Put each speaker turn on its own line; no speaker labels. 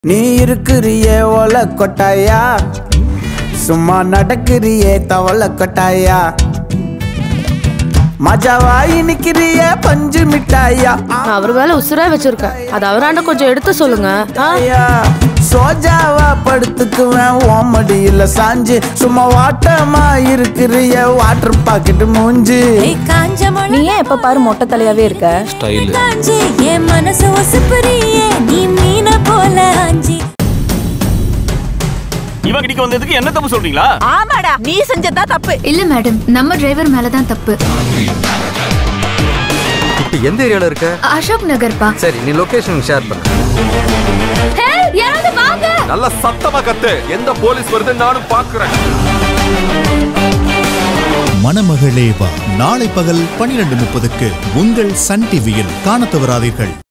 நீ இருக்கிறியே ஓல கொட்டாயா சும்மா நடக்கிறியே தவள கொட்டாயா மஜாவாயி நிக்கிறியே பஞ்சு மிட்டாயா
நான் அவர் வேலை உசுரா வச்சிருக்கேன் அது அவராண்ட கொஞ்சம் எடுத்து சொல்லுங்க ஆ?
ஆயா சோஜாவா படுத்துக்குவேன் ஓமடியில சாஞ்சு சும்மா வாட்டமா இருக்கிறிய வாட்டர் பாக்கெட் மூஞ்சி
ஏய் காஞ்ச மண
நீ ஏன் எப்ப பாரு மொட்டை தலையாவே இருக்க
ஸ்டைலு
காஞ்சி என் மனசு ஒசுப்புறியே நீ மீன போல ஆஞ்சி
இவன் கிட்ட வந்ததுக்கு என்ன தப்பு சொல்றீங்களா
ஆமாடா நீ செஞ்சதா தப்பு
இல்ல மேடம் நம்ம டிரைவர் மேலதான் தப்பு
இப்ப எந்த ஏரியால இருக்க
அசோக் நகர் பா
சரி நீ லொகேஷன் ஷேர் பண்ணு
யாராவது வாங்க
நல்லா சத்தமா கத்து எந்த போலீஸ் வருது நானும் பாக்குறேன்
மணமகளே வா நாளை பகல் பனிரெண்டு முப்பதுக்கு உங்கள் சன் டிவியில் காணத் தவறாதீர்கள்